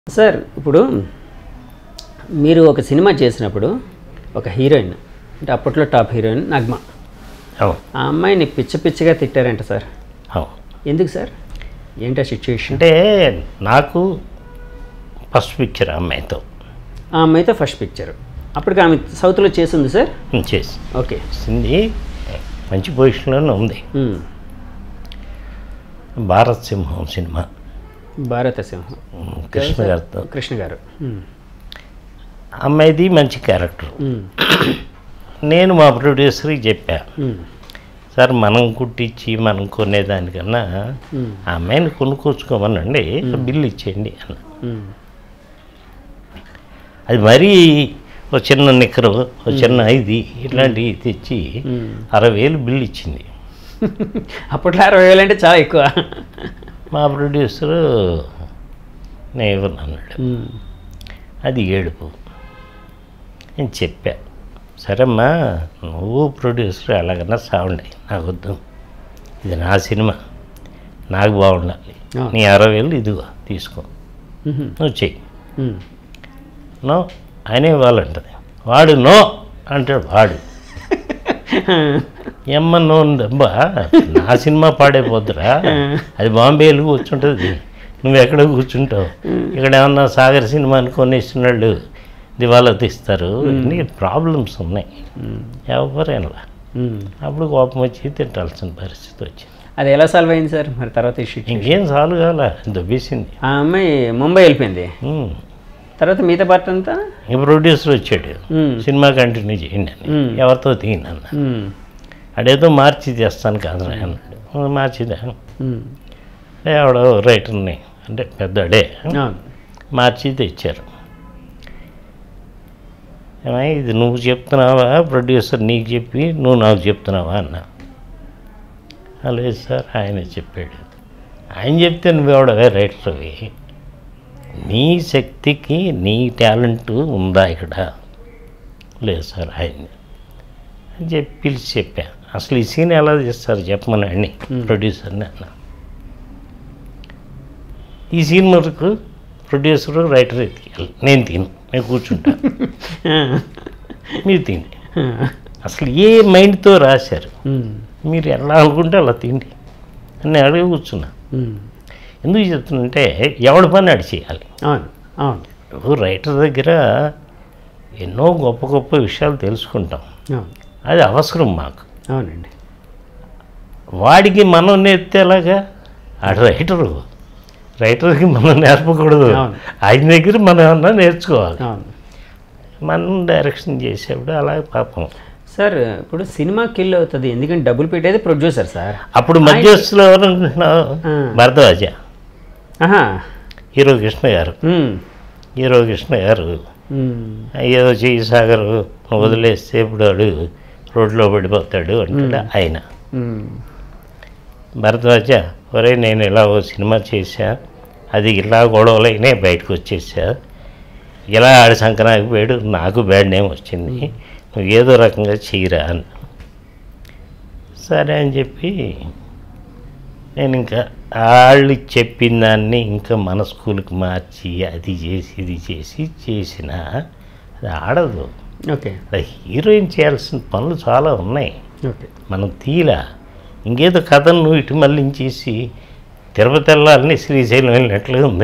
Sir ఇప్పుడు మీరు ఒక సినిమా చేసినప్పుడు ఒక హీరోయిన్ అంటే అప్పట్లో టాప్ హీరోయిన్ నగ్మ అవును ఆ అమ్మాయిని పిచ్చ పిచ్చగా తిట్టారంట సార్ అవును ఎందుకు సార్ ఏంటా సిచ్యుయేషన్ అంటే నాకు ఫస్ట్ పిక్చర్ అమ్మాయితో ఆ అమ్మాయితో ఫస్ట్ పిక్చర్ అప్పటికి ఆమె సౌత్లో చేసింది సార్ చేసి ఓకే సింది మంచి పొజిషన్లోనే ఉంది ఉమ్. భారత్ సింహం సినిమా భారత సింహం ఉమ్, కృష్ణ గారితో కృష్ణ గారు ఉమ్. అమ్మాయిది మంచి క్యారెక్టర్ ఉమ్. నేను మా ప్రొడ్యూసర్కి చెప్పా ఉమ్. సార్ మనం కుట్టించి మనం కొనేదానికన్నా ఉమ్. ఆ అమ్మాయిని కొనుక్కొచ్చుకోమనండి బిల్లు ఇచ్చేయండి అన్న ఉమ్. అది మరీ ఒక చిన్న నిక్కరు ఒక చిన్న ఇది ఇట్లాంటివి తెచ్చి ఉమ్. అరవై వేలు బిల్లు ఇచ్చింది అప్పట్లో అరవై వేలు అంటే చాలా ఎక్కువ మా ప్రొడ్యూసరు నేను ఇవ్వను అన్నాడు ఉమ్. అది ఏడుపు నేను చెప్పా సరేమ్మా నువ్వు ప్రొడ్యూసర్ ఎలాగన్నా సావండి నాకు వద్దు ఇది నా సినిమా నాకు బాగుండాలి ఆ. నీ అరవై వేలు ఇదిగో తీసుకో ఉహు. నువ్వు చెయ్యి ఉమ్. నో ఆయనే ఇవ్వాలంటది వాడు నో అంటాడు వాడు ఎమ్మ నో దెబ్బ నా సినిమా పాడైపోద్దురా అది బాంబేలో కూర్చుంటుంది నువ్వు ఎక్కడ కూర్చుంటావు ఇక్కడ ఏమన్నా సాగర్ సినిమా అనుకొని ఇస్తున్నాళ్ళు దివాలా తీస్తారు ఇన్ని ప్రాబ్లమ్స్ ఉన్నాయి ఉమ్. ఎవరైనా ఉమ్. అప్పుడు కోపం వచ్చి తిట్టాల్సిన పరిస్థితి వచ్చింది అది ఎలా సాల్వ్ అయింది సార్ మరి తర్వాత ఇష్యూ ఇంకేం సాల్వ్ కాల దొబ్బేసింది ఆ అమ్మాయి ముంబై వెళ్ళిపోయింది ఉమ్. తర్వాత మిగతా పార్ట్ అంతా ఈ ప్రొడ్యూసర్ వచ్చాడు ఉమ్. సినిమా కంటిన్యూ చేయండి అని ఉమ్. ఎవరితో తీయను అన్న ఉమ్. అడేదో మార్చి చేస్తాను కాదు అన్నాడు "ఆ, మార్చిదా ఉమ్. ఎవడో రైటర్ని అంటే పెద్దడే అవును. మార్చి తెచ్చారు ఏమై ఇది నువ్వు చెప్తున్నావా ప్రొడ్యూసర్ నీకు చెప్పి నువ్వు నాకు చెప్తున్నావా అన్న "ఆ, లేదు సార్ ఆయన చెప్పాడు ఆయన చెప్తే నువ్వెవడవే రైటర్వి నీ శక్తికి నీ టాలెంట్ ఉందా ఇక్కడ లేదు సార్ ఆయన అని చెప్పి పిలిచి చెప్పా అసలు ఈ సీన్ ఎలా చేస్తారు చెప్పమని అన్ని ప్రొడ్యూసర్ని అన్న ఈ సీన్ వరకు ప్రొడ్యూసర్ రైటర్ ఎత్తికెళ్ళి నేను తిను నేను కూర్చుంటా మీరు తిండి అసలు ఏ మైండ్తో రాశారు ఉమ్. మీరు ఎలా అనుకుంటే అలా తిండి అని నేను అడిగి కూర్చున్నా ఉమ్. ఎందుకు చెప్తున్నంటే ఎవడి పని అడి చేయాలి అవును అవును ఇప్పుడు రైటర్ దగ్గర ఎన్నో గొప్ప గొప్ప విషయాలు తెలుసుకుంటాం అవును అది అవసరం మాకు అవునండి వాడికి మనం నేర్తేలాగా ఆడు రైటరు రైటర్కి మనం నేర్పకూడదు అవును. ఆయన దగ్గర మనం ఏమన్నా నేర్చుకోవాలి అవును మనం డైరెక్షన్ చేసేప్పుడు అలాగే పాపం సార్ ఇప్పుడు సినిమా కిల్ అవుతుంది ఎందుకంటే డబ్బులు పెట్టేది ప్రొడ్యూసర్ సార్ అప్పుడు మధ్యస్థులు ఎవరు అనుకుంటున్నావు ఆ. భరద్వాజ ఆహా హీరో కృష్ణ గారు ఉమ్. హీరో కృష్ణ గారు ఉమ్. ఏదో చెయ్యి సాగరు నువ్వు వదిలేస్తే ఇప్పుడు వాడు రోడ్లో పడిపోతాడు అంటాడు ఆయన ఉమ్. భరద్వాజ ఒరే నేను ఇలా ఓ సినిమా చేశా అది ఇలా గొడవలైనా బయటకు వచ్చేసా ఇలా ఆడి సంక్రాంతికి పోయాడు నాకు బ్యాడ్ నేమ్ వచ్చింది నువ్వు ఏదో రకంగా చేయరా అని సరే అని చెప్పి నేను ఇంకా వాళ్ళు చెప్పిన దాన్ని ఇంకా మన స్కూల్కి మార్చి అది చేసి ఇది చేసి చేసిన అది ఆడదు ఓకే అది హీరోయిన్ చేయాల్సిన పనులు చాలా ఉన్నాయి ఓకే మనం తీలా ఇంకేదో కథను నువ్వు ఇటు మళ్ళించేసి తిరుపతి వెళ్ళాలని శ్రీశైలం వెళ్ళినట్లే ఉంది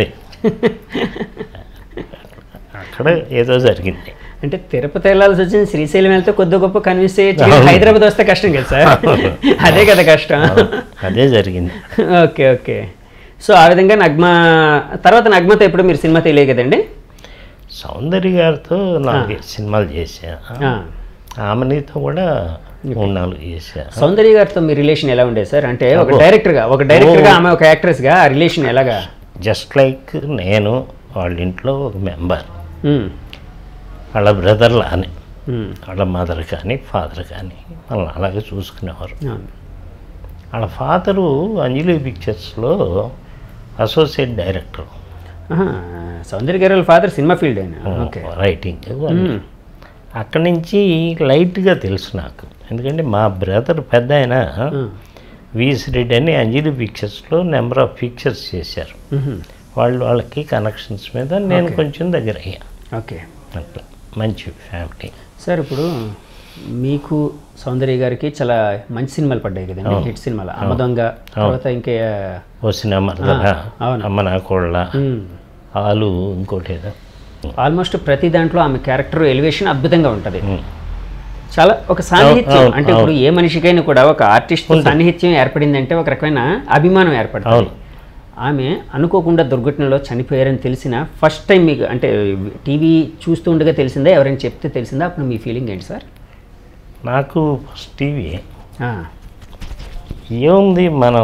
అక్కడ ఏదో జరిగింది అంటే తిరుపతి వెళ్ళాల్సి వచ్చింది శ్రీశైలం వెళ్తే కొద్ది గొప్ప కన్విన్స్ చేయొచ్చు కానీ అవును. హైదరాబాద్ వస్తే కష్టం కదా సార్ అదే కదా కష్టం అదే జరిగింది ఓకే ఓకే సో ఆ విధంగా నగ్మ తర్వాత నగ్మతో ఎప్పుడు మీరు సినిమా తెలియదు కదండి సౌందర్య గారితో నాలుగు సినిమాలు చేశా ఆ. ఆమెనితో కూడా మూడు నాలుగు చేశా సౌందర్య గారితో మీ రిలేషన్ ఎలా ఉండేది సార్ అంటే ఒక అబ్బో. డైరెక్టర్గా ఒక డైరెక్టర్గా ఆమె ఒక యాక్ట్రెస్గా ఆ రిలేషన్ ఎలాగా జస్ట్ లైక్ నేను వాళ్ళ ఇంట్లో ఒక మెంబర్ ఉమ్. వాళ్ళ బ్రదర్ లానే ఉమ్. వాళ్ళ మదర్ కానీ ఫాదర్ కానీ వాళ్ళని అలాగే చూసుకునేవారు అవును. వాళ్ళ ఫాదరు అంజలి పిక్చర్స్లో అసోసియేట్ డైరెక్టర్ ఆహా. సౌందర్య గారి ఫాదర్ సినిమా ఫీల్డ్ అయినా ఓకే రైటింగ్ అక్కడి నుంచి లైట్గా తెలుసు నాకు ఎందుకంటే మా బ్రదర్ పెద్ద ఆయన ఉమ్. విఎస్ రెడ్డి అని అంజలి పిక్చర్స్లో నెంబర్ ఆఫ్ పిక్చర్స్ చేశారు ఉహుం. వాళ్ళు వాళ్ళకి కనెక్షన్స్ మీద నేను కొంచెం దగ్గర అయ్యా ఓకే అట్లా మంచి ఫ్యామిలీ సార్ ఇప్పుడు మీకు సౌందర్య గారికి చాలా మంచి సినిమాలు పడ్డాయి కదండి హిట్ సినిమాలు అమ్మ దొంగ తర్వాత ఇంకా వచ్చిన మరదల అవును. అమ్మ నా కోళ్ళ మ్మ్. ఆలు ఇంకోటి ఏదో ఆల్మోస్ట్ ప్రతి దాంట్లో ఆమె క్యారెక్టర్ ఎలివేషన్ అద్భుతంగా ఉంటుంది మ్మ్. చాలా ఒక సాన్నిహిత్యం అవును, అంటే ఇప్పుడు ఏ మనిషికైనా కూడా ఒక ఆర్టిస్ట్ సాన్నిహిత్యం ఏర్పడిందంటే ఒక రకమైన అభిమానం ఏర్పడుతుంది అవును ఆమె అనుకోకుండా దుర్ఘటనలో చనిపోయారని తెలిసిన ఫస్ట్ టైం మీకు అంటే టీవీ చూస్తూ ఉండగా తెలిసిందా ఎవరైనా చెప్తే తెలిసిందా అప్పుడు మీ ఫీలింగ్ ఏంటి సార్ నాకు ఫస్ట్ టీవీ ఆ, ఏముంది మనం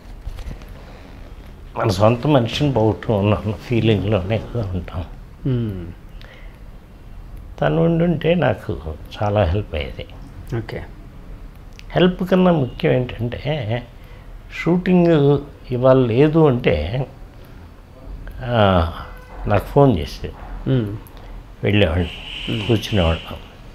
మన సొంత మనిషిని పోగొట్టు ఉన్న ఫీలింగ్లోనే కదా ఉంటాం మ్మ్. తను ఉండుంటే నాకు చాలా హెల్ప్ అయ్యేది ఓకే హెల్ప్ కన్నా ముఖ్యం ఏంటంటే షూటింగ్ ఇవాళ లేదు అంటే ఆ, నాకు ఫోన్ చేసి మ్మ్. వెళ్ళేవాళ్ళు కూర్చునేవాళ్ళం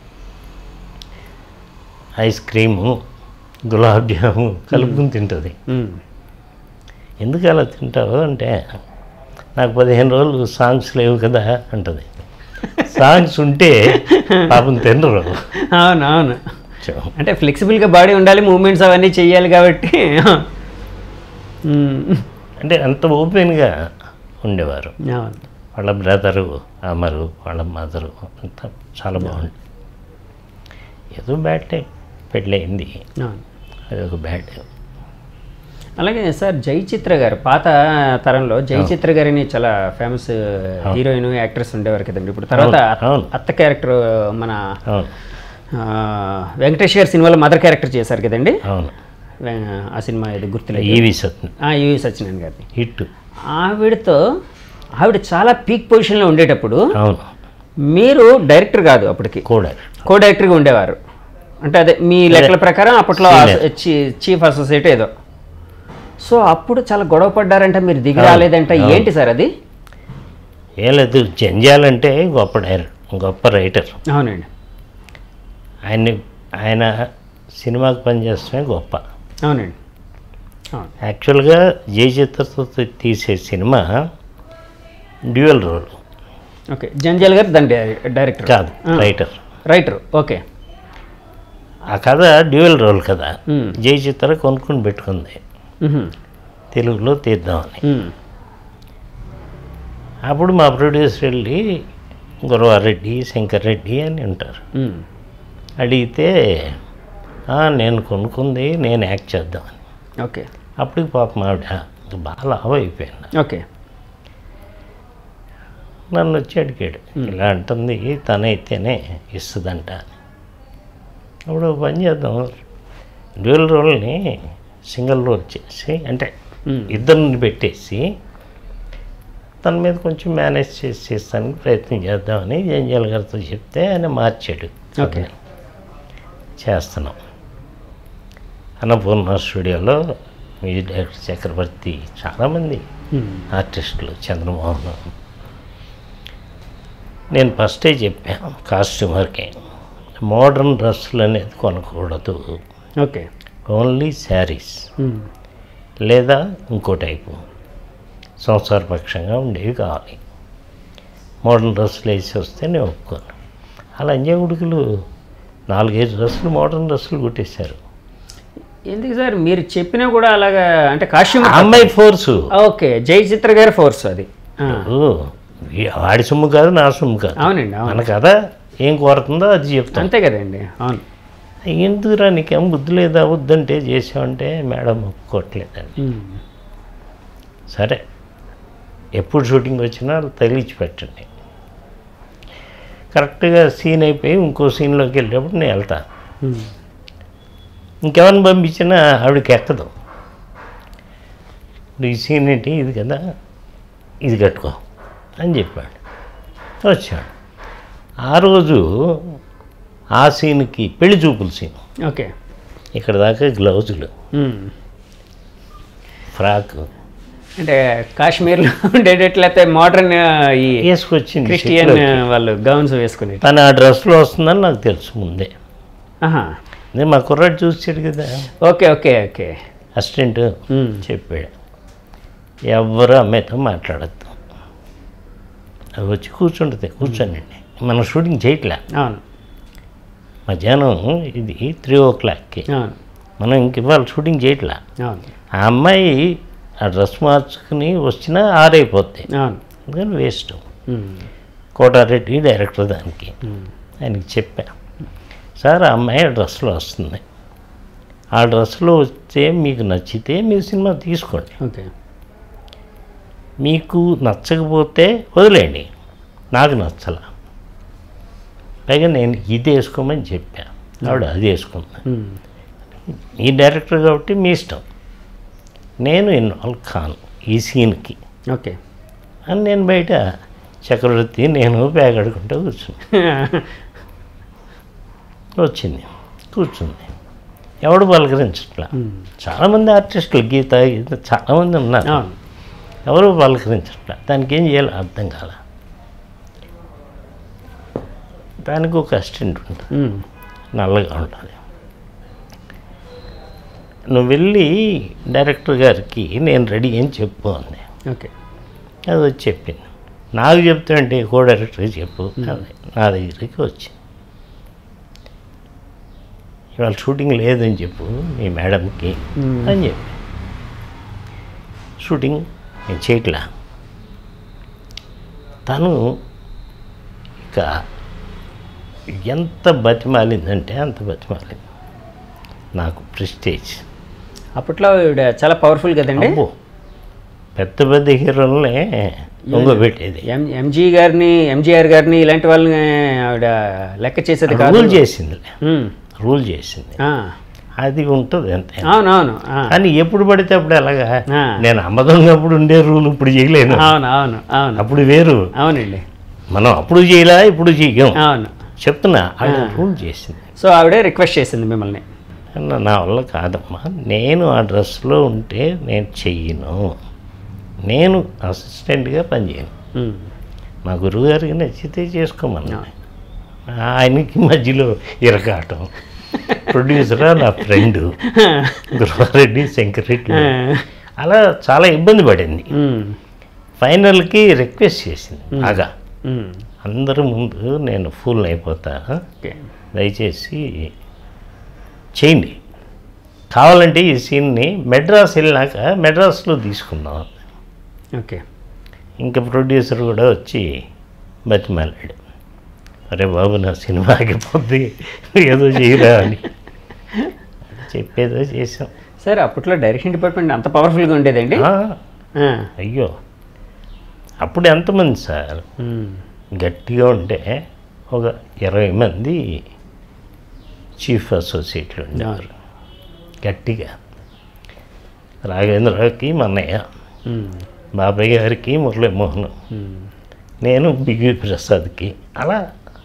ఐస్ క్రీము గులాబ్ జాము కలుపుకుని తింటుంది మ్మ్. ఎందుకు అలా తింటావు అంటే నాకు పదిహేను రోజులు సాంగ్స్ లేవు కదా అంటుంది సాంగ్స్ ఉంటే పాపం తినరు అవును అవును సో, అంటే ఫ్లెక్సిబుల్గా బాడీ ఉండాలి మూమెంట్స్ అవన్నీ చెయ్యాలి కాబట్టి మ్మ్. అంటే అంత ఓపెన్గా ఉండేవారు అవును వాళ్ళ బ్రదరు అమరు వాళ్ళ మదరు అంతా చాలా బాగుంది ఏదో బ్యాడ్ టైం పెళ్ళయింది అవును అది ఒక బ్యాడ్ అలాగే సార్ జై చిత్ర గారు పాత తరంలో జై చిత్ర గారిని చాలా ఫేమస్ హీరోయిన్ యాక్ట్రెస్ ఉండేవారు కదండి ఇప్పుడు తర్వాత అవును, అవును. అత్త క్యారెక్టర్ మన అవును ఆ, వెంకటేష్ గారి సినిమాలో మదర్ క్యారెక్టర్ చేశారు కదండి అవును వే- ఆ సినిమా ఏదో గుర్తులేదు ఈవి సత్ని ఈవి సత్యనారాయణ గారిని హిట్ ఆవిడతో ఆవిడ చాలా పీక్ పొజిషన్లో ఉండేటప్పుడు అవును మీరు డైరెక్టర్ కాదు అప్పటికి కూడా కో డైరెక్టర్గా ఉండేవారు అంటే అదే మీ లెక్కల ప్రకారం అప్పట్లో Senior. చీఫ్ అసోసియేట్ ఏదో సో అప్పుడు చాలా గొడవ పడ్డారంటే మీరు దిగి రాలేదంటే ఏంటి సార్ అది ఏం లేదు జంజాలంటే గొప్ప డైరెక్టర్ గొప్ప రైటర్ అవునండి ఆయన్ని ఆయన సినిమాకి పనిచేస్తమే గొప్ప అవునండి అవును యాక్చువల్గా జయ చిత్రతో తీసే సినిమా డ్యూయల్ రోల్ ఓకే జంజాల్ గారు దాని డై- డైరెక్టర్ కాదు రైటర్ రైటర్ ఓకే ఆ కథ డ్యూయల్ రోల్ కదా మ్మ్. జయ చిత్ర కొనుక్కొని పెట్టుకుంది మ్హూ. తెలుగులో తీద్దామని మ్. అప్పుడు మా ప్రొడ్యూసర్ వెళ్ళి గురవారెడ్డి శంకర్ రెడ్డి అని ఉంటారు మ్. అడిగితే "ఆ, నేను కొనుక్కుంది నేను యాక్ట్ చేద్దామని ఓకే అప్పటికి పాపం ఆవిడ బాగా లాభ అయిపోయింది ఓకే నన్ను వచ్చి అడిగాడు ఇలా అంటుంది తనైతేనే ఇస్తుందంట అని అప్పుడు ఓ పని చేద్దాం డ్యూయల్ రోల్ని సింగిల్ రోల్ చేసి అంటే మ్. ఇద్దరిని పెట్టేసి తన మీద కొంచెం మేనేజ్ చేసి చేస్తానికి ప్రయత్నం చేద్దామని జంజాల్ గారితో చెప్తే ఆయన మార్చాడు ఓకే చేస్తున్నాం అన్నపూర్ణ స్టూడియోలో మ్యూజిక్ డైరెక్టర్ చక్రవర్తి చాలామంది మ్. ఆర్టిస్టులు చంద్రమోహన్ నేను ఫస్టే చెప్పాను కాస్ట్యూమర్కి మోడర్న్ డ్రెస్సులు అనేది కొనకూడదు ఓకే ఓన్లీ శారీస్ మ్. లేదా ఇంకో టైపు సంసారపక్షంగా ఉండేవి కావాలి మోడర్న్ డ్రెస్సులు వేసి వస్తే నేను ఒప్పుకోను అలా అంజా ఉడుకులు నాలుగైదు డ్రెస్సులు మోడర్న్ డ్రెస్సులు కుట్టేశారు ఎందుకు సార్ మీరు చెప్పినా కూడా అలాగా అంటే కాస్ట్యూమ్ ఆ అమ్మాయి ఫోర్సు ఓకే జై చిత్ర గారి ఫోర్స్ అది ఆ. వాడి సొమ్ము కాదు నా సొమ్ము కాదు అవునండి అవును మన కథ ఏం కోరుతుందో అది చెప్తాను అంతే కదండి అవును ఎందుకురా నీకేం బుద్ధి లేదా వద్దంటే చేసావంటే మేడం ఒప్పుకోవట్లేదండి మ్. సరే ఎప్పుడు షూటింగ్ వచ్చినా తగిలించి పెట్టండి కరెక్ట్గా సీన్ అయిపోయి ఇంకో సీన్లోకి వెళ్ళేటప్పుడు నేను వెళ్తా మ్. ఇంకెవరిని పంపించినా ఆవిడకి ఎక్కదు ఇప్పుడు ఈ సీన్ ఏంటి ఇది కదా ఇది కట్టుకో అని చెప్పాడు వచ్చాడు ఆ రోజు ఆ సీన్కి పెళ్లి చూపుల సీన్ ఓకే ఇక్కడ దాకా గ్లౌజులు మ్. ఫ్రాక్ అంటే కాశ్మీర్లో ఉండేటట్లయితే మోడర్న్ ఈ వేసుకొచ్చింది క్రిస్టియన్ చేతిలోకి. వాళ్ళు గౌన్స్ వేసుకుని తను ఆ డ్రెస్లో వస్తుందని నాకు తెలుసు ముందే ఆహా నేను మా కుర్రాడు చూసాడు కదా ఓకే ఓకే ఓకే అసిస్టెంట్ మ్. చెప్పాడు ఎవరు అమ్మాయితో మాట్లాడద్దు అది వచ్చి కూర్చుంటుంది కూర్చోనండి మనం షూటింగ్ చేయట్లే అవును మధ్యాహ్నం ఇది త్రీ ఓ క్లాక్కి అవును మనం ఇంక ఇవాళ షూటింగ్ చేయట్లే అవును ఆ అమ్మాయి ఆ డ్రెస్ మార్చుకుని వచ్చినా ఆరైపోద్ది అవును అందుకని వేస్ట్ ఉమ్, కోటారెడ్డి డైరెక్టర్ దానికి ఉమ్, ఆయనకి చెప్పా సార్ ఆ అమ్మాయి ఆ డ్రెస్లో వస్తుంది ఆ డ్రెస్లో వస్తే మీకు నచ్చితే మీరు సినిమా తీసుకోండి ఓకే మీకు నచ్చకపోతే వదిలేయండి నాకు నచ్చల పైగా నేను ఇది వేసుకోమని చెప్పా ఆవిడ అది వేసుకుంది ఉమ్, ఈ డైరెక్టర్ కాబట్టి మీ ఇష్టం నేను ఇన్వాల్వ్ కాను ఈ సీన్కి ఓకే అని నేను బయట చక్రవర్తి నేను బ్యాగ్ అడుకుంటూ కూర్చున్నా వచ్చింది కూర్చుంది ఎవడు పలకరించట్లా ఉమ్, చాలామంది ఆర్టిస్టులు గీత గీత చాలామంది ఉన్నారు అవును ఎవరు పలకరించట్లా దానికి ఏం చేయాలో అర్థం కాల దానికి ఒక అసిస్టెంట్ ఉంటుంది ఉమ్, నల్లగా ఉంటుంది నువ్వు వెళ్ళి డైరెక్టర్ గారికి నేను రెడీ అని చెప్పు అంది ఓకే అది వచ్చి చెప్పింది నాకు చెప్తుంటే కో డైరెక్టర్కి చెప్పు అది నా దగ్గరికి వచ్చింది ఇవాళ షూటింగ్ లేదని చెప్పు మీ మేడంకి ఉమ్, అని చెప్పి షూటింగ్ నేను చేయట్లా తను ఇక ఎంత బతిమాలిందంటే అంత బతిమాలింది నాకు ప్రెస్టేజ్ అప్పట్లో ఈవిడ చాలా పవర్ఫుల్ కదండి అబ్బో పెద్ద పెద్ద హీరోలనే పెట్టేది ఎం ఎంజీ గారిని ఎంజీఆర్ గారిని ఇలాంటి వాళ్ళని ఆవిడ లెక్క చేసేది కాదు రూల్ చేసింది ఉమ్, రూల్ చేసింది ఆ, అది ఉంటుంది అంతే అవునవును ఆ, కానీ ఎప్పుడు పడితే అప్పుడు ఎలాగా ఆ. నేను అమ్మదొంగ అప్పుడు ఉండే రూల్ ఇప్పుడు చేయలేను అవును అవును అవును అప్పుడు వేరు అవునండి మనం అప్పుడు చేయలే ఇప్పుడు చెయ్యం అవును చెప్తున్నా ఆవిడ రూల్ చేసింది సో ఆవిడే రిక్వెస్ట్ చేసింది మిమ్మల్ని అన్న నా వల్ల కాదమ్మా నేను ఆ డ్రెస్లో ఉంటే నేను చెయ్యను నేను అసిస్టెంట్గా పనిచేయను ఉమ్, మా గురువుగారికి నచ్చితే చేసుకోమన్నా ఆయనకి మధ్యలో ఇరకాటం ప్రొడ్యూసరా నా ఫ్రెండ్ గురువారెడ్డి శంకరెడ్డి ఆ, అలా చాలా ఇబ్బంది పడింది ఉమ్, ఫైనల్కి రిక్వెస్ట్ చేసింది బాగా ఉమ్, అందరి ముందు నేను ఫుల్ అయిపోతా ఓకే దయచేసి చేయండి కావాలంటే ఈ సీన్ని మెడ్రాస్ వెళ్ళినాక మెడ్రాస్లో తీసుకుందాం ఓకే ఇంకా ప్రొడ్యూసర్ కూడా వచ్చి బతిమాలాడు అరే బాబు నా సినిమా ఆగిపోద్ది ఏదో చేయరా అని చెప్పేదో చేసాం సార్ అప్పట్లో డైరెక్షన్ డిపార్ట్మెంట్ అంత పవర్ఫుల్గా ఉండేదండి ఆ, ఆ, అయ్యో అప్పుడు ఎంతమంది సార్ ఉమ్, గట్టిగా ఉంటే ఒక ఇరవై మంది చీఫ్ అసోసియేట్లు ఉండేవారు గట్టిగా రాఘవేంద్రరావుకి మన్నయ్య ఉమ్, బాబాయ్ గారికి మురళీమోహన్ ఉమ్, నేను బిగి ప్రసాద్కి అలా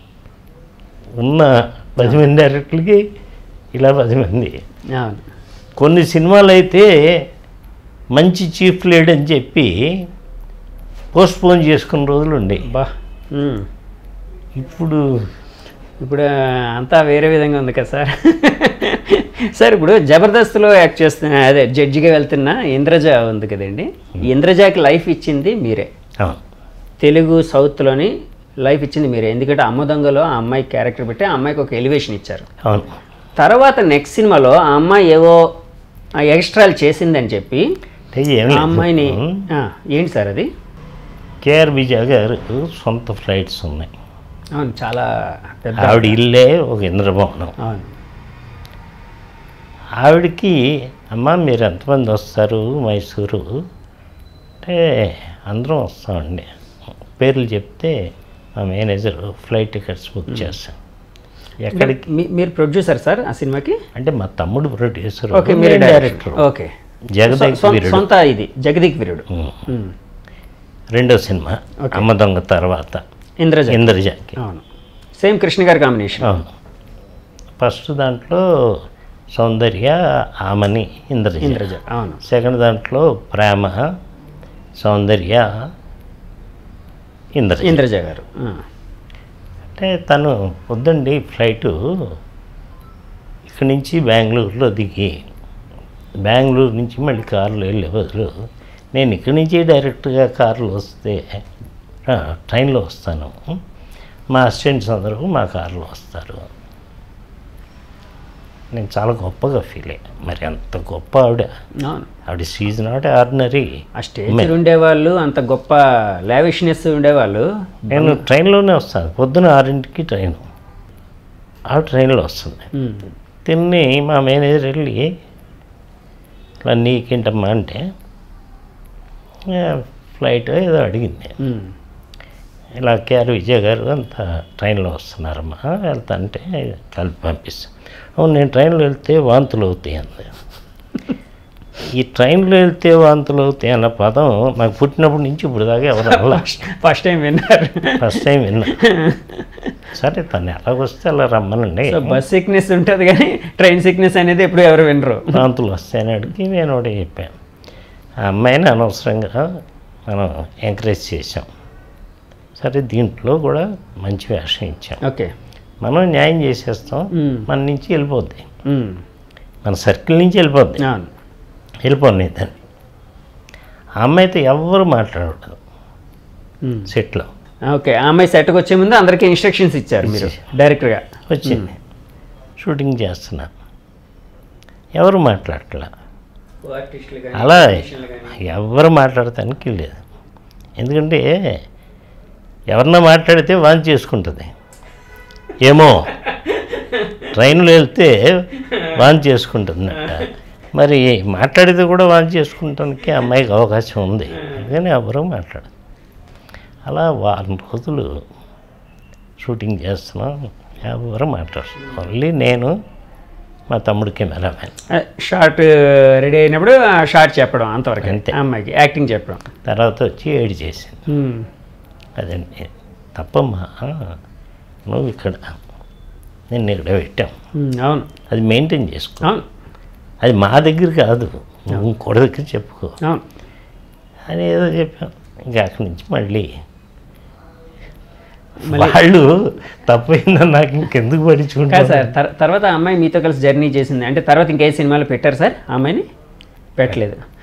ఉన్న పది మంది డైరెక్టర్లకి ఇలా పది మంది అవును కొన్ని సినిమాలు అయితే మంచి చీఫ్ లేడని చెప్పి పోస్ట్పోన్ చేసుకున్న రోజులు ఉండేవి బా ఉమ్. ఇప్పుడు ఇప్పుడు అంతా వేరే విధంగా ఉంది కదా సార్ సార్ ఇప్పుడు జబర్దస్త్లో యాక్ట్ చేస్తున్న అదే జడ్జిగా వెళ్తున్న ఇంద్రజ ఉంది కదండి ఇంద్రజకి లైఫ్ ఇచ్చింది మీరే అవును తెలుగు సౌత్లోని లైఫ్ ఇచ్చింది మీరే ఎందుకంటే అమ్మ దొంగలో ఆ అమ్మాయి క్యారెక్టర్ పెట్టి ఆ అమ్మాయికి ఒక ఎలివేషన్ ఇచ్చారు అవును తర్వాత నెక్స్ట్ సినిమాలో ఆ అమ్మాయి ఏవో ఎక్స్ట్రాలు చేసిందని చెప్పి అంటే ఏం ఆ లేదు. అమ్మాయిని ఆ, ఏంటి సార్ అది కేఆర్ విజయ గారు సొంత ఫ్లైట్స్ ఉన్నాయి అవును చాలా పెద్ద ఆవిడ ఇల్లే ఒక ఇంద్రభవనం అవును ఆవిడకి అమ్మ మీరు ఎంతమంది వస్తారు మైసూరు అంటే అందరం వస్తామండి పేర్లు చెప్తే మా మేనేజర్ ఫ్లైట్ టికెట్స్ బుక్ చేస్తాం ఎక్కడికి మీ- మీరు ప్రొడ్యూసర్ సార్ ఆ సినిమాకి అంటే మా తమ్ముడు ప్రొడ్యూసర్ ఓకే మీరు డైరెక్టర్ ఓకే జగదేక్ సొ- వీరుడు సొంత ఇది జగదీక్ వీరుడు ఉమ్. ఉమ్. రెండో సినిమా ఓకే. అమ్మ దొంగ తర్వాత ఇంద్రజ ఇంద్రజాకి అవును సేమ్ కృష్ణ గారి కాంబినేషన్ అవును ఫస్ట్ దాంట్లో సౌందర్య ఆమని ఇంద్రజ ఇంద్రజ అవును సెకండ్ దాంట్లో ప్రేమ సౌందర్య ఇంద్రజ ఇంద్రజ గారు ఆ. అంటే తను వద్దండి ఫ్లైటు ఇక్కడి నుంచి బెంగళూరులో దిగి బెంగళూరు నుంచి మళ్ళీ కారులో వెళ్ళే బదులు నేను ఇక్కడి నుంచి డైరెక్ట్గా కారులో వస్తే "ఆ, ట్రైన్లో వస్తాను మా అసిస్టెంట్స్ అందరూ మా కారులో వస్తారు నేను చాలా గొప్పగా ఫీల్ అయ్యా మరి అంత గొప్ప ఆవిడ అవును ఆవిడ సీజ్ నాట్ ఆర్డినరీ ఆ స్టేజ్ ఉండేవాళ్ళు అంత గొప్ప లావిష్నెస్ ఉండేవాళ్ళు నేను ట్రైన్లోనే వస్తాను పొద్దున ఆరింటికి ట్రైన్ ఆ ట్రైన్లో వస్తుంది ఉమ్, తిని మా మేనేజర్ వెళ్ళి ఇలా నీకేంటమ్మా అంటే "ఏ, ఫ్లైట్ ఏదో అడిగింది ఉమ్, ఇలా కేఆర్ విజయ్ గారు అంతా ట్రైన్లో వస్తున్నారమ్మా వెళ్తా అంటే కలిపి పంపిస్తాను అవును నేను ట్రైన్లో వెళ్తే వాంతులు అవుతాయి అంది ఈ ట్రైన్లో వెళ్తే వాంతులు అవుతాయి అన్న పదం నాకు పుట్టినప్పటి నుంచి ఇప్పుడు దాకా ఎవరు అలా ఫస్ట్ టైం విన్నారు ఫస్ట్ టైం విన్నా సరే తను ఎలాగొస్తే అలా రమ్మనండి సో బస్ సిక్నెస్ ఉంటుంది కానీ ట్రైన్ సిక్నెస్ అనేది ఎప్పుడు ఎవరు వినరు వాంతులు వస్తాయని అడిగి నేను ఒకటి చెప్పాను ఆ అమ్మాయిని అనవసరంగా మనం ఎంకరేజ్ చేసాం సరే దీంట్లో కూడా మంచి వేషం ఇచ్చాం ఓకే మనం న్యాయం చేసేస్తాం ఉమ్, మన నుంచి వెళ్ళిపోద్ది ఉమ్, మన సర్కిల్ నుంచి వెళ్ళిపోద్ది అవును వెళ్ళిపోయి దాన్ని ఆ అమ్మాయితో ఎవ్వరు మాట్లాడకూడదు ఉమ్. సెట్లో ఓకే ఆ అమ్మాయి సెట్కి వచ్చే ముందు అందరికీ ఇన్స్ట్రక్షన్స్ ఇచ్చారు మీరు డైరెక్ట్గా వచ్చింది షూటింగ్ చేస్తున్నా ఎవరు మాట్లాడట్లా అలా ఎవరు మాట్లాడటానికి లేదు ఎందుకంటే ఎవరన్నా మాట్లాడితే వాంతి చేసుకుంటుంది ఏమో ట్రైన్లో వెళ్తే వాంతి చేసుకుంటుందట మరి మాట్లాడితే కూడా వాంతి చేసుకుంటానికి అమ్మాయికి అవకాశం ఉంది అందుకని ఎవరు మాట్లాడదు అలా వారం రోజులు షూటింగ్ చేస్తున్నాం ఎవరు మాట్లాడరు ఓన్లీ నేను మా తమ్ముడు కెమెరామెన్ షార్ట్ రెడీ అయినప్పుడు ఆ షార్ట్ చెప్పడం అంతవరకు అంతే. ఆ అమ్మాయికి యాక్టింగ్ చెప్పడం తర్వాత వచ్చి ఏడు చేసింది ఉమ్, అదండి తప్పమ్మా నువ్వు ఇక్కడ నిన్ను ఇక్కడ పెట్టాం ఉమ్, అవును అది మెయింటైన్ చేసుకో అవును అది మా దగ్గర కాదు నువ్వు ఇంకోటి దగ్గర చెప్పుకో అవును అని ఏదో చెప్పాం ఇంకా అక్కడి నుంచి మళ్ళీ వాళ్ళు తప్పైందని నాకు ఇంకెందుకు కాదు పడించుకుంటా సార్ తర్- తర్వాత ఆ అమ్మాయి మీతో కలిసి జర్నీ చేసింది అంటే తర్వాత ఇంకే సినిమాలో పెట్టారు సార్ ఆ అమ్మాయిని పెట్టలేదు